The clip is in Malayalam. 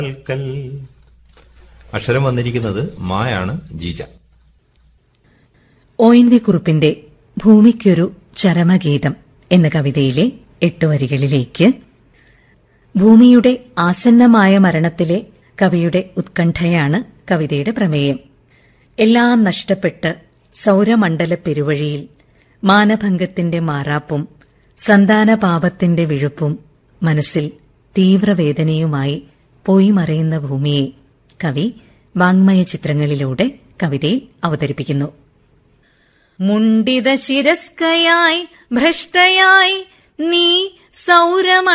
കൽ അക്ഷരം വന്നിരിക്കുന്നത് മായാണ് ജീജ ഒ എൻ വി കുറുപ്പിന്റെ ഭൂമിക്കൊരു ചരമഗീതം എന്ന കവിതയിലെ എട്ടു വരികളിലേക്ക് ഭൂമിയുടെ ആസന്നമായ മരണത്തിലെ കവിയുടെ ഉത്കണ്ഠയാണ് കവിതയുടെ പ്രമേയം എല്ലാം നഷ്ടപ്പെട്ട് സൗരമണ്ഡല പെരുവഴിയിൽ മാനഭംഗത്തിന്റെ മാറാപ്പും സന്താനപാപത്തിന്റെ വിഴുപ്പും മനസ്സിൽ തീവ്രവേദനയുമായി പോയി മറയുന്ന ഭൂമിയെ കവി വാങ്മയ ചിത്രങ്ങളിലൂടെ കവിതയിൽ അവതരിപ്പിക്കുന്നു മുണ്ടിത ശിരസ്കയായി ഭ്രഷ്ടയായി നീ സൗരമ